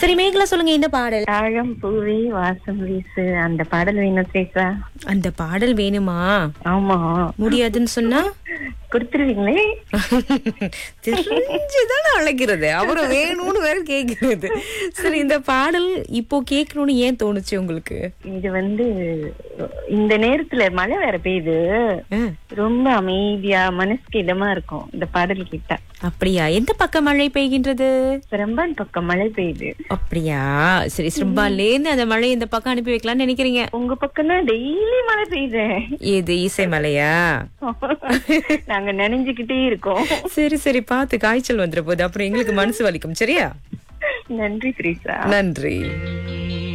சரி மேகலா சொல்லுங்க இந்த பாடல் தாழம் பூவே வாசம் வீசு அந்த பாடல் வேணும் திரேசா அந்த பாடல் வேணுமா ஆமா முடியாதுன்னு சொன்னா கொடுத்துருவீங்களே தெரிஞ்சுதானே அழைக்கிறது அவரும் வேணும்னு வேற கேக்குறது சரி இந்த பாடல் இப்போ கேட்கணும்னு ஏன் தோணுச்சு உங்களுக்கு இது வந்து இந்த நேரத்துல மழை வேற பெய்யுது ஆ, ரொம்ப அமைதியா மனசுக்கு இதமா இருக்கும் இந்த பாடல் கேட்டா அப்படியா எந்த பக்கம் மழை பெய்கின்றது பெரம்பான் பக்கம் மழை பெய்யுது அப்படியா சரி சிறுபாலேருந்து அந்த மழை இந்த பக்கம் அனுப்பி வைக்கலாம்னு நினைக்கிறீங்க உங்க பக்கம் தான் டெய்லி மழை பெய்யுது இது இசை மலையா நாங்க நினைஞ்சுக்கிட்டே இருக்கோம் சரி சரி பார்த்து காய்ச்சல் வந்துட போகுது அப்புறம் எங்களுக்கு மனசு வலிக்கும் சரியா நன்றி திரேசா நன்றி